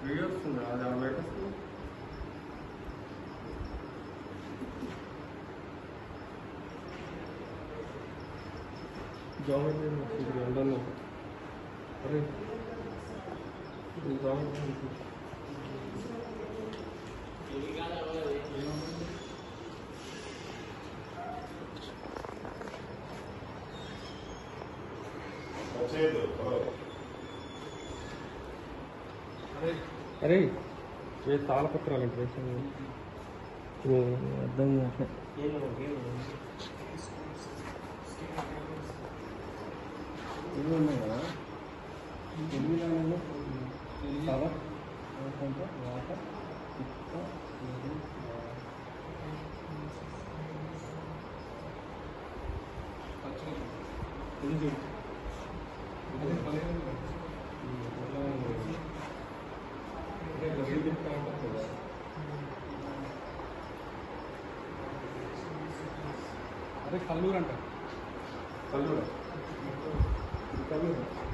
video వస్తుంది అది అలా బయట వస్తుంది జాయిన్ ఇది ఎండలో అరే ఇది జాయిన్ అరే ఏ తాళపత్రాలు అంటే అర్థం కావట్లే ఇవి ఉన్నాయి కదా ఎనిమిది నెలలు పవర్ కొంచెం వాటర్ పిక్క ఇది, ఇది చూడు అదే కల్లూరు అంట కల్లూరా ఇది కల్లూరు